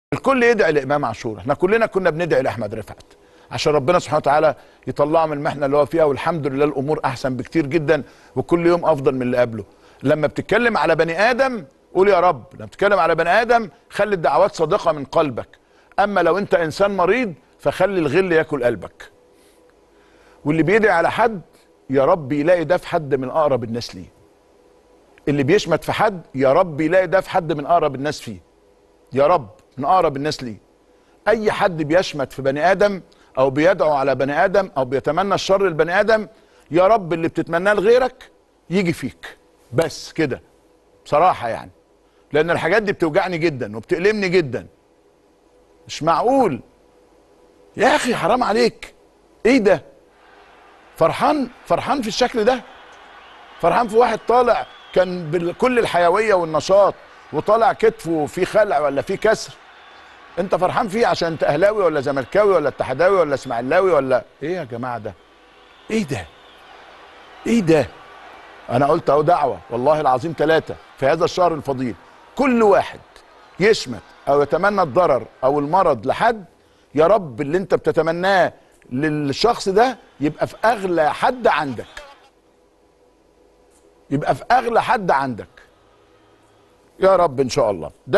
الكل يدعي لامام عاشور احنا كلنا كنا بندعي لاحمد رفعت عشان ربنا سبحانه وتعالى يطلعه من المحنه اللي هو فيها والحمد لله الامور احسن بكتير جدا وكل يوم افضل من اللي قبله لما بتتكلم على بني ادم قول يا رب لما بتتكلم على بني ادم خلي الدعوات صادقه من قلبك اما لو انت انسان مريض فخلي الغل ياكل قلبك واللي بيدعي على حد يا رب يلاقي ده في حد من اقرب الناس ليه اللي بيشمت في حد يا رب يلاقي ده في حد من اقرب الناس فيه يا رب من اقرب الناس ليه اي حد بيشمت في بني ادم او بيدعو على بني ادم او بيتمنى الشر لبني ادم يا رب اللي بتتمناه لغيرك يجي فيك بس كده بصراحه يعني لان الحاجات دي بتوجعني جدا وبتألمني جدا مش معقول يا اخي حرام عليك ايه ده فرحان فرحان في الشكل ده فرحان في واحد طالع كان بكل الحيويه والنشاط وطالع كتفه في خلع ولا في كسر انت فرحان فيه عشان انت اهلاوي ولا زملكاوي ولا اتحداوي ولا اسماعيلاوي ولا ايه يا جماعه ده ايه ده ايه ده انا قلت اهو دعوه والله العظيم ثلاثه في هذا الشهر الفضيل كل واحد يشمت او يتمنى الضرر او المرض لحد يا رب اللي انت بتتمناه للشخص ده يبقى في اغلى حد عندك يبقى في اغلى حد عندك يا رب ان شاء الله ده